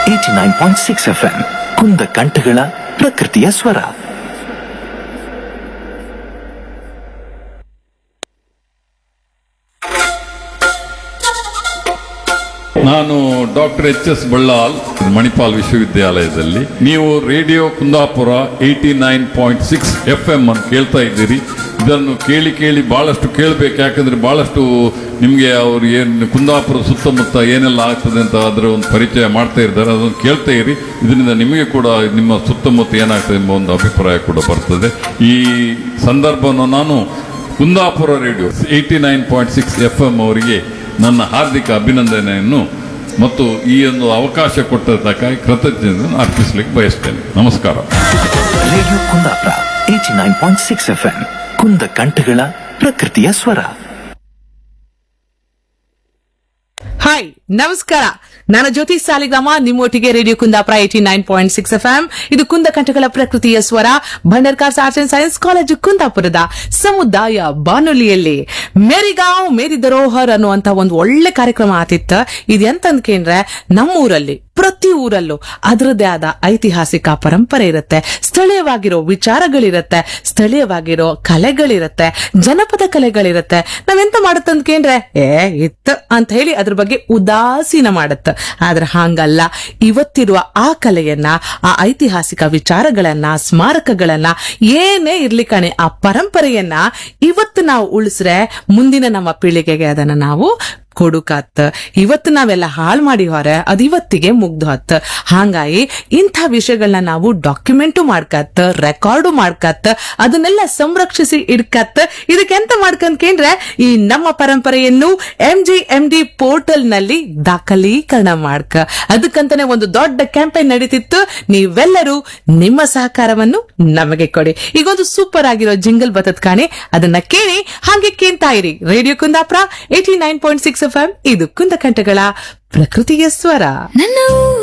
eighty nine point six F M ಕುಂದ ಕಂಠಗಳ ಪ್ರಕೃತಿಯ ಸ್ವರ ನಾನು doctor H S Ballal Manipal ವಿಶ್ವವಿದ್ಯಾಲಯದಲ್ಲಿ ನೀವು radio Kundapura eighty nine point six F M ಅನ್ನು ಕೇಳ್ತಾ ಇದ್ದೀರಿ ಇದನ್ನು ಕೇಳಿ ಕೇಳಿ ಬಹಳಷ್ಟು ಕೇಳಬೇಕು ಯಾಕಂದ್ರೆ ಬಹಳಷ್ಟು ನಿಮಗೆ ಅವ್ರು ಏನು ಕುಂದಾಪುರ ಸುತ್ತಮುತ್ತ ಏನೆಲ್ಲ ಆಗ್ತದೆ ಅಂತ ಅದರ ಒಂದು ಪರಿಚಯ ಮಾಡ್ತಾ ಇದ್ದಾರೆ ಅದನ್ನು ಕೇಳ್ತಾ ಇರಿ ಇದರಿಂದ ನಿಮಗೆ ಕೂಡ ನಿಮ್ಮ ಸುತ್ತಮುತ್ತ ಏನಾಗ್ತದೆ ಎಂಬ ಒಂದು ಅಭಿಪ್ರಾಯ ಕೂಡ ಬರ್ತದೆ ಈ ಸಂದರ್ಭವನ್ನು ನಾನು Kundapura radio eighty nine point six F M ಅವರಿಗೆ ನನ್ನ ಹಾರ್ದಿಕ ಅಭಿನಂದನೆಯನ್ನು ಮತ್ತು ಈ ಒಂದು ಅವಕಾಶ ಕೊಟ್ಟದ್ದಕ್ಕಾಗಿ ಕೃತಜ್ಞತೆಯನ್ನು ಅರ್ಪಿಸಲಿಕ್ಕೆ ಬಯಸ್ತೇನೆ ನಮಸ್ಕಾರ radio Kundapura eighty nine point six F M ಕುಂದ ಕಂಠಗಳ ಪ್ರಕೃತಿಯ ಸ್ವರ ಹಾಯ್ ನಮಸ್ಕಾರ ನಾನು ಜ್ಯೋತಿ ಸಾಲಿಗ್ರಾಮ ನಿಮ್ಮೊಟ್ಟಿಗೆ radio Kundapura eighty nine point six F M ಇದು ಕುಂದ ಕಂಠಗಳ ಪ್ರಕೃತಿಯ ಸ್ವರ Bhandarkars arts and science college ಕುಂದಾಪುರದ ಸಮುದಾಯ ಬಾನುಲಿಯಲ್ಲಿ ಮೇರಿಗಾಂವ್ ಮೇರಿ ಧರೋಹರ್ ಅನ್ನುವಂತ ಒಂದು ಒಳ್ಳೆ ಕಾರ್ಯಕ್ರಮ ಆತಿತ್ತ ಇದೆಂತಂದ್ಕೇಂದ್ರೆ ನಮ್ಮೂರಲ್ಲಿ ಪ್ರತಿ ಊರಲ್ಲೂ ಅದರದ್ದೇ ಆದ ಐತಿಹಾಸಿಕ ಪರಂಪರೆ ಇರುತ್ತೆ ಸ್ಥಳೀಯವಾಗಿರೋ ವಿಚಾರಗಳಿರತ್ತೆ ಸ್ಥಳೀಯವಾಗಿರೋ ಕಲೆಗಳಿರತ್ತೆ ಜನಪದ ಕಲೆಗಳಿರತ್ತೆ ನಾವೆಂತ ಮಾಡುತ್ತಂದ್ಕೇಂದ್ರೆ ಏ ಇತ್ತು ಅಂತ ಹೇಳಿ ಅದ್ರ ಬಗ್ಗೆ ಉದಾಸೀನ ಮಾಡತ್ತ ಆದ್ರೆ ಹಾಂಗಲ್ಲ ಇವತ್ತಿರುವ ಆ ಕಲೆಯನ್ನ ಆ ಐತಿಹಾಸಿಕ ವಿಚಾರಗಳನ್ನ ಸ್ಮಾರಕಗಳನ್ನ ಏನೇ ಇರ್ಲಿ ಕಣೆ ಆ ಪರಂಪರೆಯನ್ನ ಇವತ್ತು ನಾವು ಉಳಿಸ್ರೆ ಮುಂದಿನ ನಮ್ಮ ಪೀಳಿಗೆಗೆ ಅದನ್ನ ನಾವು ಕೊಡುಕತ್ ಇವತ್ತು ನಾವೆಲ್ಲ ಹಾಳು ಮಾಡಿ ಹೊರ ಅದ್ ಇವತ್ತಿಗೆ ಮುಗ್ದು ಹತ್ ಹಾಂಗಾಗಿ ಇಂಥ ವಿಷಯಗಳನ್ನ ನಾವು ಡಾಕ್ಯುಮೆಂಟು ಮಾಡ್ಕತ್ ರೆಕಾರ್ಡು ಮಾಡ್ಕತ್ ಅದನ್ನೆಲ್ಲ ಸಂರಕ್ಷಿಸಿ ಇಡ್ಕತ್ ಇದಕ್ಕೆ ಎಂತ ಮಾಡ್ಕಂದ್ಕೇಂದ್ರೆ ಈ ನಮ್ಮ ಪರಂಪರೆಯನ್ನು M G M D portal ನಲ್ಲಿ ದಾಖಲೀಕರಣ ಮಾಡ್ಕ ಅದಕ್ಕಂತಾನೆ ಒಂದು ದೊಡ್ಡ ಕ್ಯಾಂಪೇನ್ ನಡೀತಿತ್ತು ನೀವೆಲ್ಲರೂ ನಿಮ್ಮ ಸಹಕಾರವನ್ನು ನಮಗೆ ಕೊಡಿ ಈಗೊಂದು ಸೂಪರ್ ಆಗಿರೋ ಜಿಂಗಲ್ ಬತತ್ ಕಾಣೆ ಅದನ್ನ ಕೇಳಿ ಹಾಗೆ ಕೇಳ್ತಾ ಇರಿ radio Kundapura eighty nine point six F M ಇದು ಕುಂದಕಂಠಗಳ ಪ್ರಕೃತಿಯ ಸ್ವರ ನನ್ನ